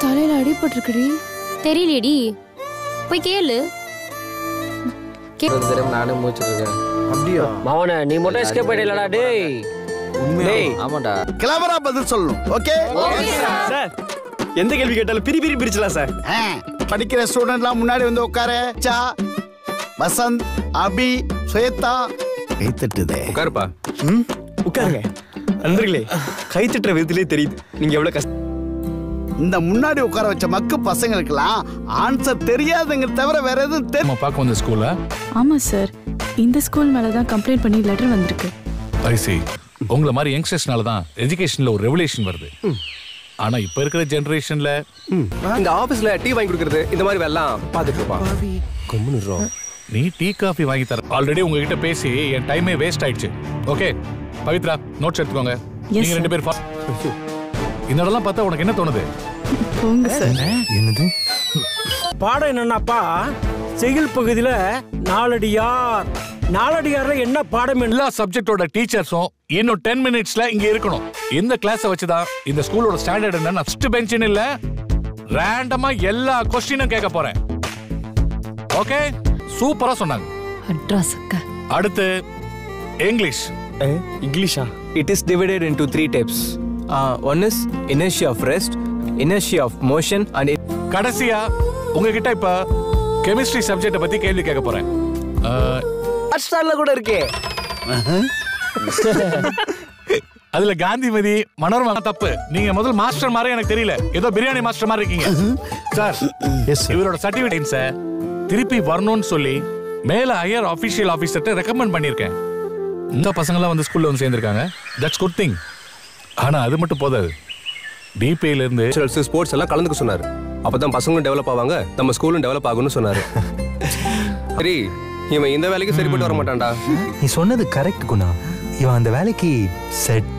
தலையில அடிபட்டிருக்குடி தெரியலையேடி போய் கேளு ஒரு தடவை நானே மூச்சுட்டு இருக்கேன் அப்படியா மவன நீ மட்டும் எஸ்கேப் ஆயிடலடா டேய் டேய் ஆமாண்டா கிளவரா பதில் சொல்லணும் ஓகே சார் எந்த கேள்வி கேட்டாலும் பிரி பிரி பிரிச்சலாம் சார் படிக்கிற ஸ்டூடெண்ட்லாம் முன்னாடி வந்து உட்காரு சா வசந்த் அபி ஸ்வேதா கைத்தட்டுதே உட்காருப்பா ம் உட்காருங்க நண்பர்களே கை தட்டுற விதத்திலே தெரியுது நீங்க எவ்வளவு கஷ்டம் இந்த முன்னாடி உட்கார வச்ச மக்கு பசங்களுக்கெல்லாம் ஆன்சர் தெரியாதுங்க தவிர வேற எதுவும் தெரியும் நம்ம பார்க்க வந்த ஸ்கூல்ல ஆமா சார் இந்த ஸ்கூல் மேல தான் கம்ப்ளைண்ட் பண்ணி லெட்டர் வந்திருக்கு ஐசி உங்களை மாதிரி யங்ஸ்டர்ஸ்னால தான் எஜுகேஷன்ல ஒரு ரெவல்யூஷன் வருது ஆனா இப்ப இருக்கிற ஜெனரேஷன்ல இந்த ஆபீஸ்ல டீ வாங்கி கொடுக்கறது இந்த மாதிரி வேலைலாம் பார்த்துட்டு இருப்பான் கும்பிடுறோம் நீ டீ காஃபி வாங்கி தர ஆல்ரெடி உங்ககிட்ட பேசி என் டைமே வேஸ்ட் ஆயிடுச்சு ஓகே பவித்ரா நோட்ஸ் எடுத்துக்கோங்க நீங்க ரெண்டு பேர் இந்த இடம்லாம் பார்த்தா உனக்கு என்ன தோணுது போங்க சார் என்னது பாடம் என்னன்னாப்பா செய்யுள் பகுதியில நாலடியார் நாலடியார்ல என்ன பாடம் என்ன எல்லா சப்ஜெக்டோட டீச்சர்ஸும் இன்னும் டென் மினிட்ஸ்ல இங்க இருக்கணும் இந்த கிளாஸை வச்சுதான் இந்த ஸ்கூலோட ஸ்டாண்டர்ட் என்ன ஃபர்ஸ்ட் பெஞ்சுன்னு இல்ல ரேண்டமா எல்லா கொஸ்டினும் கேட்க போறேன் ஓகே சூப்பரா சொன்னாங்க அட்ரஸ் அக்கா அடுத்து இங்கிலீஷ் இங்கிலீஷா it is divided into three types one is inertia of rest inertia of motion and கடைசியா உங்ககிட்ட இப்ப கெமிஸ்ட்ரி சப்ஜெக்ட பத்தி கேள்வி கேட்க போறேன் அஹ், ஸ்டார்ல கூட இருக்கே அதுல காந்திமதி மனோரமா தப்பு நீங்க முதல் மாஸ்டர் மாதிரி எனக்கு தெரியல ஏதோ பிரியாணி மாஸ்டர் மாதிரி இருக்கீங்க சார் இவரோட சர்டிபிகேட் சார் திருப்பி வரணும்னு சொல்லி மேல ஹையர் ஆபீஷியல் ஆபீசர்ட்ட ரெக்கமெண்ட் பண்ணியிருக்கேன் இந்த பசங்களாம் வந்து ஸ்கூல்ல வந்து சேர்ந்திருக்காங்க தட்ஸ் குட் திங் ஆனா அது மட்டும் போதாது டிபிஐல இருந்து ஸ்போர்ட்ஸ் எல்லாம் கலந்துக்க சொன்னாரு அப்பதான் பசங்களும் டெவலப் ஆவாங்க நம்ம ஸ்கூலும் டெவலப் ஆகும்னு சொன்னாரு சரி இவன் இந்த வேலைக்கு சரிப்பட்டு வர மாட்டான்டா நீ சொன்னது கரெக்ட் குணா இவன் அந்த வேலைக்கு செட்